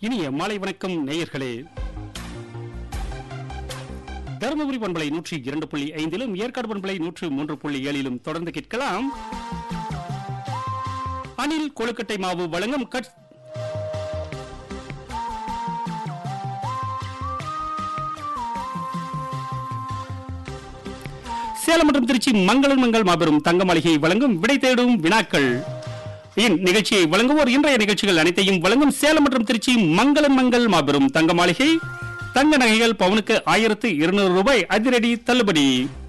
இனிய மாலை வணக்கம் நேயர்களே தருமபுரி பண்பலை நூற்றி இரண்டு புள்ளி ஐந்திலும் ஏற்காடு பண்பலை நூற்று மூன்று புள்ளி ஏழிலும் தொடர்ந்து கேட்கலாம் அணில் கொழுக்கட்டை மாவு வழங்கும் கட் சேலம் மற்றும் திருச்சி மங்களன் மங்கள் மாபெரும் தங்க மாளிகை வழங்கும் விடை தேடும் வினாக்கள் இன் நிகழ்ச்சியை வழங்குவோர் இன்றைய நிகழ்ச்சிகள் அனைத்தையும் வழங்கும் சேலம் மற்றும் திருச்சி மங்களன் மங்கள் மாபெரும் தங்க மாளிகை தங்க நகைகள் பவுனுக்கு ஆயிரத்து இருநூறு ரூபாய் அதிரடி தள்ளுபடி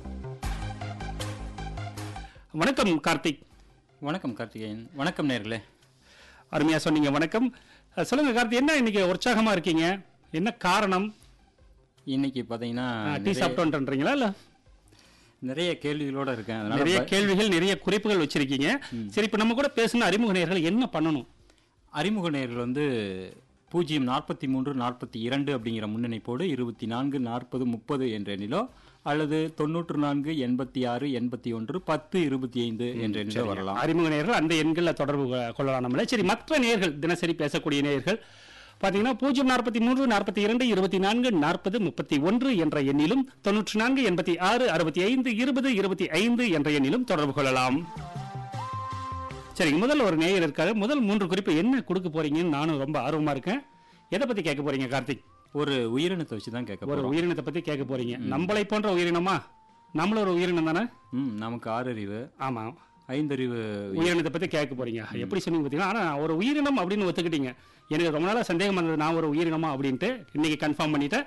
வணக்கம் கார்த்திக் வணக்கம் கார்த்திகேயன் வணக்கம் நேர்களே அருமையா சொன்னீங்க வணக்கம் அஹ், சொல்லுங்க கார்த்திக் என்ன இன்னைக்கு உற்சாகமா இருக்கீங்க என்ன காரணம் இன்னைக்கு பார்த்தீங்கன்னா டீ நிறைய- சாப்பிட்டோன்றீங்களா இல்ல நிறைய கேள்விகளோட இருக்கேன் அதனால நிறைய ப- கேள்விகள் நிறைய குறிப்புகள் வச்சிருக்கீங்க சரி இப்ப நம்ம கூட பேசின அறிமுக நேயர்கள் என்ன பண்ணணும் அறிமுக நேர்கள் வந்து பூஜ்ஜியம் நாற்பத்தி மூன்று நாற்பத்தி இரண்டு அப்படிங்கிற முன்னணிப்போடு இருபத்தி நான்கு நாற்பது முப்பது என்ற எண்ணிலோ அல்லது தொண்ணூற்று நான்கு எண்பத்தி ஆறு எண்பத்தி ஒன்று பத்து இருபத்தி ஐந்து என்ற எண்ணிலோ வரலாம் அறிமுக நேயர்கள் அந்த எண்களில் தொடர்பு கொ- கொள்ளலாம் நம்மள சரி மற்ற நேயர்கள் தினசரி பேசக்கூடிய நேயர்கள் பார்த்தீங்கன்னா பூஜ்ஜியம் நாற்பத்தி மூன்று நாற்பத்தி இரண்டு இருபத்தி நான்கு நாற்பது முப்பத்தி ஒன்று என்ற எண்ணிலும் தொன்னூற்றி நான்கு எண்பத்தி ஆறு அறுபத்தி ஐந்து இருபது இருபத்தி ஐந்து என்ற எண்ணிலும் தொடர்பு கொள்ளலாம் சரி முதல்ல ஒரு நேயர் இருக்காரு முதல் மூன்று குறிப்பு என்ன கொடுக்க போறீங்கன்னு நானும் ரொம்ப ஆர்வமா இருக்கேன் எதை பத்தி கேட்க போறீங்க கார்த்திக் ஒரு உயிரினத்தை வச்சு தான் கேட்க ஒரு போறோம் உயிரினத்தை பத்தி கேட்க போறீங்க நம்மளை போன்ற உயிரினமா நம்மளும் ஒரு உயிரினம் தானே ம் நமக்கு ஆறறிவு ஆமா ஐந்தறிவு உயிரினத்தை பத்தி கேட்க போறீங்க எப்படி சொன்னீங்க பாத்தீங்கன்னா ஆனா ஒரு உயிரினம் அப்படின்னு ஒத்துக்கிட்டீங்க எனக்கு ரொம்ப நாளா சந்தேகம் இருந்தது நான் ஒரு உயிரினமா அப்படின்ட்டு இன்னைக்கு கன்ஃபார்ம் பண்ணிட்டேன்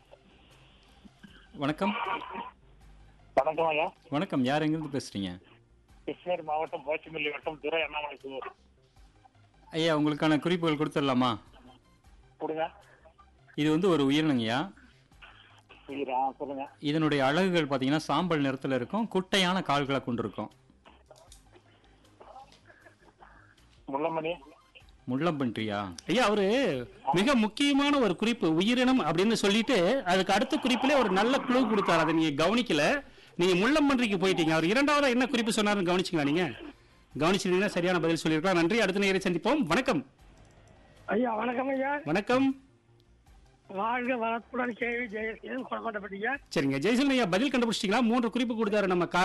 வணக்கம் வணக்கம் ஐயா வணக்கம் யார் எங்கிருந்து பேசுறீங்க கிருஷ்ணகிரி மாவட்டம் போச்சிமல்லி வட்டம் துறை அண்ணாமலை புதூர் ஐயா உங்களுக்கான குறிப்புகள் கொடுத்துடலாமா கொடுங்க இது வந்து ஒரு உயிரினங்கய்யா உயிரா சொல்லுங்க இதனுடைய அழகுகள் பார்த்தீங்கன்னா சாம்பல் நிறத்தில் இருக்கும் குட்டையான கால்களை கொண்டிருக்கும் முள்ளமணி முள்ளம்பன்றியா ஐயா அவரு மிக முக்கியமான ஒரு குறிப்பு உயிரினம் அப்படின்னு சொல்லிட்டு அதுக்கு அடுத்த குறிப்பிலே ஒரு நல்ல குழு கொடுத்தாரு அதை நீங்க கவனிக்கல நீங்க முள்ளம்பன்றிக்கு போயிட்டீங்க அவர் இரண்டாவதா என்ன குறிப்பு சொன்னாருன்னு கவனிச்சிங்களா நீங்க கவனிச்சிருந்தீங்கன்னா சரியான பதில் சொல்லியிருக்கலாம் நன்றி அடுத்த நேரை சந்திப்போம் வணக்கம் ஐயா வணக்கம் ஐயா வணக்கம் வாழ்க வளத்துடன் கேவி ஜெயசீலன் கொடமாட்டப்பட்டீங்க சரிங்க ஜெய்சன் ஐயா பதில் கண்டுபிடிச்சிட்டீங்களா மூன்று குறிப்பு கொடுத்தாரு நம்ம